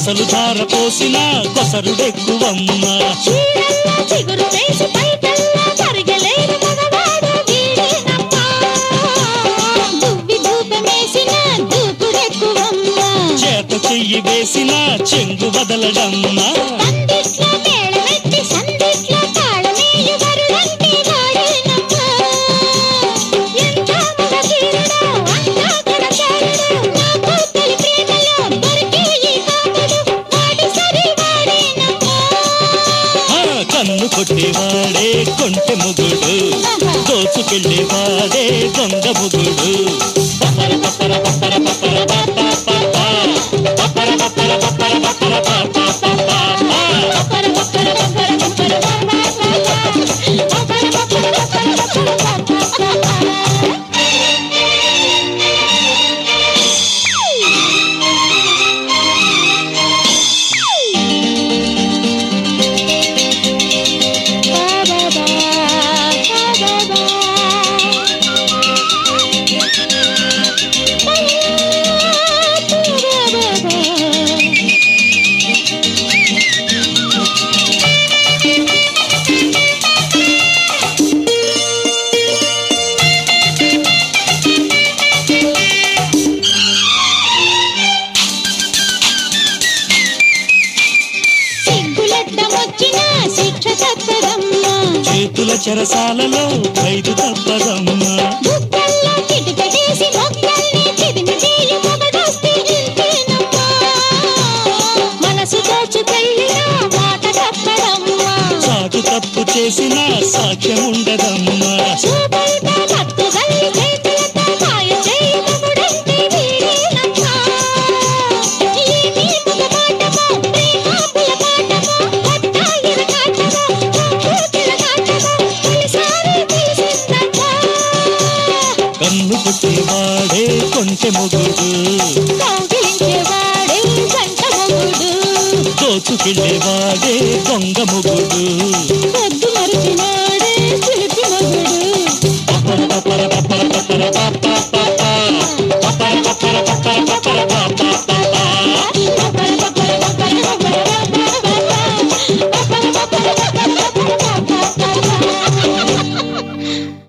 అసలు ధార పోసిన కొసరుడెక్కువమ్మ చీరల్లో చిగురు వేసి పైకల్లా కరగలేని మగవాడు వీడేనమ్మా. దువ్వి ధూపమేసిన దూకుడెక్కువమ్మ. చేత చెయ్యి వేసిన చెంగు వదలడమ్మ పందిట్లో మేళమెత్తి సందిట్లో తాళమేయు వరుడంటే వాడేనమ్మా. ఎంత మగధీరుడో, అంతా గుణచారుడు. నాకు తొలి ప్రేమలో దొరికే ఈ కాముడు. వాడు సరి వాడేనమ్మా. ఆ, కన్ను కొట్టేవాడే కొంటె మొగుడు దోచుకెళ్ళేవాడే దొంగ మొగుడు పప్పర పప్పర పప్పర పప్పర పాపా పాపా. పప్పర పప్పర పప్పర పప్పర పాపా పాపా. బొబ్బర బొబ్బర బొబ్బర బొబ్బర బొబ్బర బొబ్బర బొబ్బర బొబ్బర సిగ్గులడ్డమొచ్చిన శిక్ష తప్పదమ్మా చేతుల చెరసాలలో ఖైదు తప్పదమ్మ బుగ్గల్లో చిటికెడేసి మొక్కల్ని చిదిమి తీయి మొగడొస్తే ఇంతేనమ్మా మనసు దోచుకెళ్ళిన మాట తప్పదమ్మా సాటు తప్పు చేసిన సాక్ష్యం ఉండదమ్మా చూపైతే మత్తుగల్లి చేతులతో మాయ చేయి మొగుడంటే వీడేనమ్మా ఏమీ మగమాటమో ప్రేమాపుల పాటమో పట్టాయిల కాటమో కూతుల కాటమో తొలిసారి తెలిసిందమ్మా కన్ను కొట్టేవాడే కొంటె మొగుడు కౌగిలించేవాడే జంట మొగుడు దోచుకెళ్ళేవాడే దొంగ మొగుడు పొద్దు మరిచినాడే చిలిపి మొగుడు పప్పర పప్పర